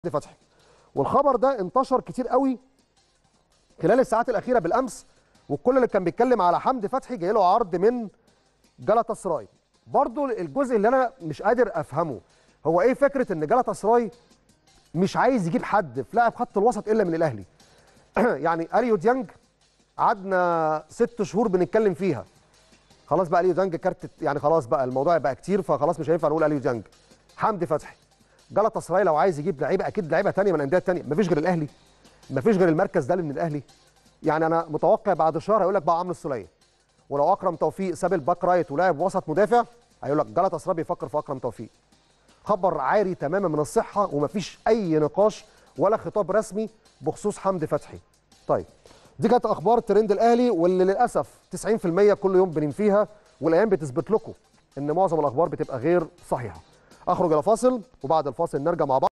فتحي والخبر ده انتشر كتير قوي خلال الساعات الاخيره بالامس والكل اللي كان بيتكلم على حمدي فتحي جاي له عرض من جلطة سراي برضو الجزء اللي انا مش قادر افهمه هو ايه فكره ان جلطة سراي مش عايز يجيب حد في لاعب خط الوسط الا من الاهلي يعني اليو ديانج قعدنا ست شهور بنتكلم فيها خلاص بقى اليو ديانج كارت يعني خلاص بقى الموضوع بقى كتير فخلاص مش هينفع نقول اليو ديانج حمدي فتحي جلطة سراي لو عايز يجيب لعيبه اكيد لعيبه ثانيه من الانديه الثانيه مفيش غير الاهلي مفيش غير المركز ده اللي من الاهلي يعني انا متوقع بعد شهر هيقول لك بقى عمرو السوليه ولو اكرم توفيق ساب الباك رايت ولعب وسط مدافع هيقول لك جلطة سراي بيفكر في اكرم توفيق خبر عاري تماما من الصحه ومفيش اي نقاش ولا خطاب رسمي بخصوص حمدي فتحي طيب دي كانت اخبار ترند الاهلي واللي للاسف 90% كل يوم بننفيها والايام بتثبت لكم ان معظم الاخبار بتبقى غير صحيحه اخرج الى فاصل وبعد الفاصل نرجع مع بعض